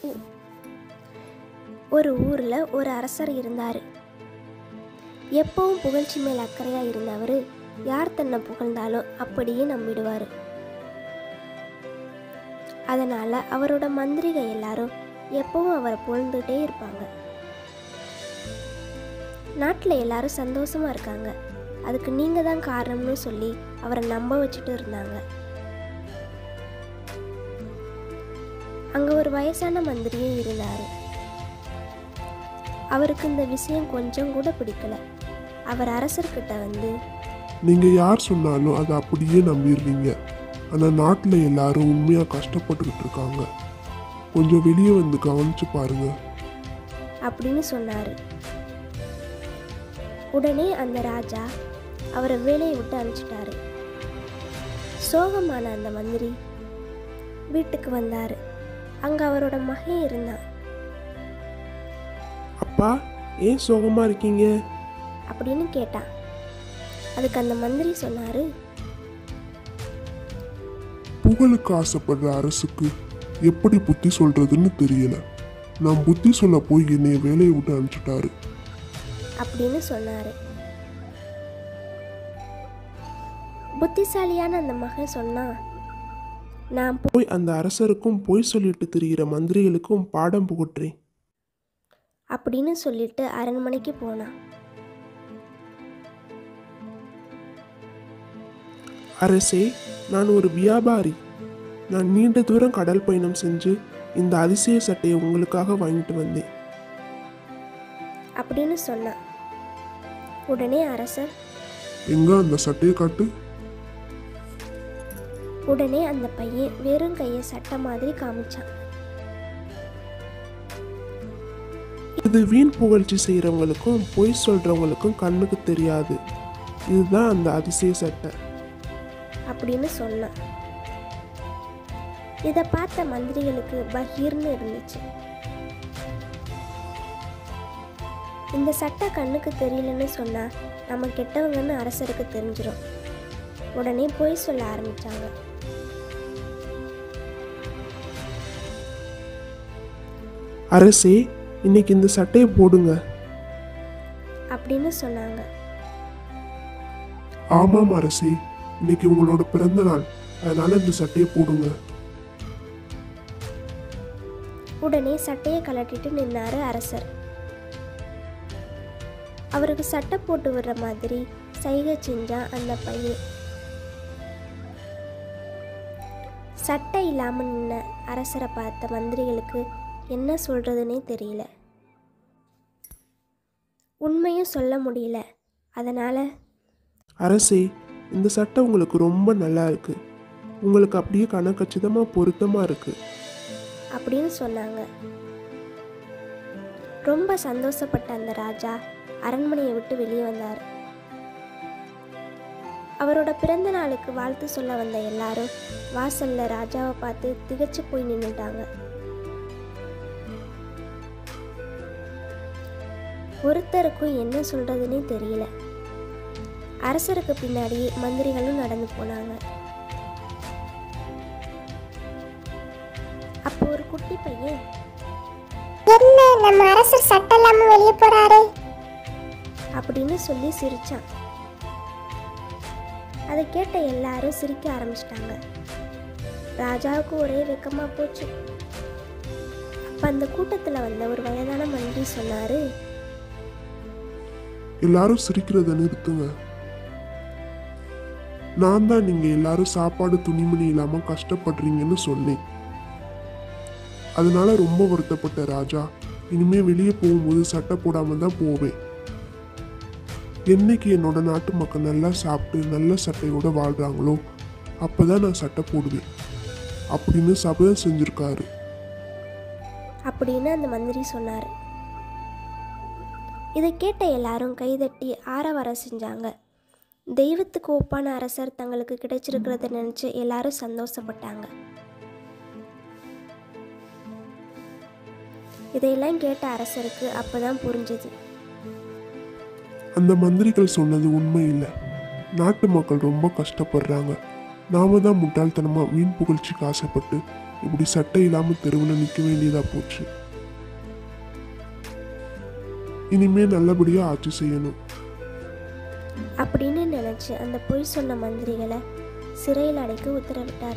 ஊ- ஒரு ஊரில் ஒரு அரசர் இருந்தார் எப்பவும் புகழ்ச்சி மேல் அக்கறையாக இருந்தவர் யார் தன்னை புகழ்ந்தாலும் அப்படியே நம்பிடுவார் அதனால் அவரோட மந்திரிகள் எல்லாரும் எப்பவும் அவரை புகழ்ந்துட்டே இருப்பாங்க நாட்டில் எல்லாரும் சந்தோஷமா இருக்காங்க அதுக்கு நீங்கள் தான் காரணம்னு சொல்லி அவரை நம்ப வச்சுட்டு இருந்தாங்க அங்கே ஒரு வயசான மந்திரியும் இருந்தார் அவருக்கு இந்த விஷயம் கொஞ்சம் கூட பிடிக்கல அவர் அரசர்கிட்ட வந்து நீங்க யார் சொன்னாலும் அதை அப்படியே நம்பிடுவீங்க ஆனா நாட்டுல எல்லாரும் உண்மையா கஷ்டப்பட்டுக்கிட்டு இருக்காங்க கொஞ்சம் வெளியே வந்து கவனிச்சு பாருங்க அப்படின்னு சொன்னார் உடனே அந்த ராஜா அவரை வேலையை விட்டு அனுப்பிச்சிட்டாரு சோகமான அந்த மந்திரி வீட்டுக்கு வந்தார் அங்கே அவரோட மகன் இருந்தான் அப்பா ஏன் சோகமா இருக்கீங்க அப்படின்னு கேட்டான் அதுக்கு அந்த மந்திரி சொன்னார் புகழுக்கு ஆசைப்படுற அரசுக்கு எப்படி புத்தி சொல்றதுன்னு தெரியல நான் புத்தி சொல்ல போய் என்னைய வேலையை விட்டு அனுப்பிச்சிட்டாரு அப்படின்னு சொன்னார் புத்திசாலியான அந்த மகன் சொன்னான் நான் போ- போய் அந்த அரசருக்கும் பொய் சொல்லிட்டு திரிகிற மந்திரிகளுக்கும் பாடம் புகட்டுறேன் அப்படின்னு சொல்லிட்டு அரண்மனைக்கு போனான் அரசே நான் ஒரு வியாபாரி நான் நீண்ட தூரம் கடல் பயணம் செஞ்சு இந்த அதிசய சட்டையை உங்களுக்காக வாங்கிட்டு வந்தேன் அப்படின்னு சொன்னான் உடனே அரசர் எங்க அந்த சட்டையை காட்டு உடனே அந்த பையன் வெறும் கையை சட்டை மாதிரி காமிச்சான் இது வீண் புகழ்ச்சி செய்கிறவங்களுக்கும் பொய் சொல்றவங்களுக்கும் கண்ணுக்கு தெரியாது இதுதான் அந்த அதிசய சட்டை அப்படின்னு சொன்னான் இதை பார்த்த மந்திரிகளுக்கு பகீர்னு இருந்துச்சு இந்த சட்டை கண்ணுக்கு தெரியலன்னு சொன்னா நம்ம கெட்டவங்கன்னு அரசருக்கு தெரிஞ்சிடும் உடனே பொய் சொல்ல ஆரம்பிச்சாங்க அரசே இன்னைக்கு இந்த சட்டையை போடுங்க அப்படின்னு சொன்னாங்க ஆமாம் அரசே இன்னைக்கு உங்களோட பிறந்த நாள் அதனால இந்த சட்டையை போடுங்க உடனே சட்டையை கலட்டிட்டு நின்னாரு அரசர் அவருக்கு சட்டை போட்டு விடுற மாதிரி சைகை செஞ்சான் அந்த பையன் சட்டை இல்லாம நின்ன அரசரை பார்த்த மந்திரிகளுக்கு என்ன சொல்றதுனே தெரியல உண்மையும் சொல்ல முடியல அதனால அரசே இந்த சட்டை உங்களுக்கு ரொம்ப நல்லா இருக்கு உங்களுக்கு அப்படியே கணக்கச்சிதமாக பொருத்தமாக இருக்கு அப்படின்னு சொன்னாங்க ரொம்ப சந்தோஷப்பட்ட அந்த ராஜா அரண்மனையை விட்டு வெளியே வந்தார் அவரோட பிறந்த நாளுக்கு வாழ்த்து சொல்ல வந்த எல்லாரும் வாசல்ல ராஜாவை பார்த்து திகைச்சு போய் நின்னுட்டாங்க ஒருத்தருக்கும் என்ன சொல்றதுன்னே தெரியல அரசருக்கு பின்னாடி மந்திரிகளும் நடந்து போனாங்க அப்போ ஒரு குட்டி பையன் என்ன நம்ம அரசர் சட்டை இல்லாம வெளியே போறாரு அப்படின்னு சொல்லி சிரிச்சான் அதை கேட்ட எல்லாரும் சிரிக்க ஆரம்பிச்சிட்டாங்க ராஜாவுக்கு ஒரே வெக்கமா போச்சு அப்ப அந்த கூட்டத்துல வந்த ஒரு வயதான மந்திரி சொன்னாரு எல்லாரும் சிரிக்கிறத நிறுத்துங்க நான் தான் நீங்க எல்லாரும் சாப்பாடு துணிமணி இல்லாம கஷ்டப்படுறீங்கன்னு சொன்னேன் அதனால ரொம்ப வருத்தப்பட்ட ராஜா இனிமே வெளியே போகும்போது சட்டை போடாம தான் போவேன் என்னைக்கு என்னோட நாட்டு மக்கள் நல்லா சாப்பிட்டு நல்ல சட்டையோட வாழ்றாங்களோ அப்பதான் நான் சட்டை போடுவேன் அப்படின்னு சபதம் செஞ்சிருக்காரு அப்படின்னு அந்த மந்திரி சொன்னார் இதை கேட்ட எல்லாரும் கைதட்டி ஆரவாரம் செஞ்சாங்க தெய்வத்துக்கு ஒப்பான அரசர் தங்களுக்கு கிடைச்சிருக்கிறத நினைச்சு எல்லாரும் சந்தோஷப்பட்டாங்க இதையெல்லாம் கேட்ட அரசருக்கு அப்பதான் புரிஞ்சது அந்த மந்திரிகள் சொன்னது உண்மை இல்லை நாட்டு மக்கள் ரொம்ப கஷ்டப்படுறாங்க நாம தான் முட்டாள்தனமா வீண் புகழ்ச்சிக்கு ஆசைப்பட்டு இப்படி சட்டை இல்லாம தெருவில் நிற்க வேண்டியதா போச்சு இனிமே நல்லபடியா ஆட்சி செய்யணும் அப்படின்னு நினச்சி அந்த பொய் சொன்ன மந்திரிகளை சிறையில் அடைக்க உத்தரவிட்டார்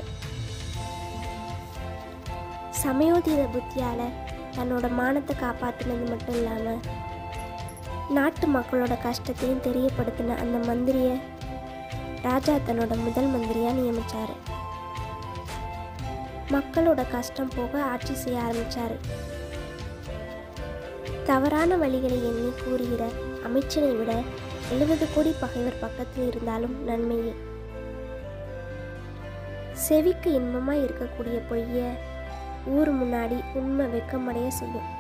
சமயோதித புத்தியால தன்னோட மானத்தை காப்பாற்றினது மட்டும் இல்லாமல் நாட்டு மக்களோட கஷ்டத்தையும் தெரியப்படுத்தின அந்த மந்திரியை ராஜா தன்னோட முதல் மந்திரியாக நியமிச்சார் மக்களோட கஷ்டம் போக ஆட்சி செய்ய ஆரம்பிச்சாரு தவறான வழிகளை எண்ணி கூறுகிற அமைச்சரை விட எழுபது கோடி பகைவர் பக்கத்தில் இருந்தாலும் நன்மையே செவிக்கு இன்பமாக இருக்கக்கூடிய பொய்ய ஊர் முன்னாடி உண்மை வெக்கமடைய செய்யும்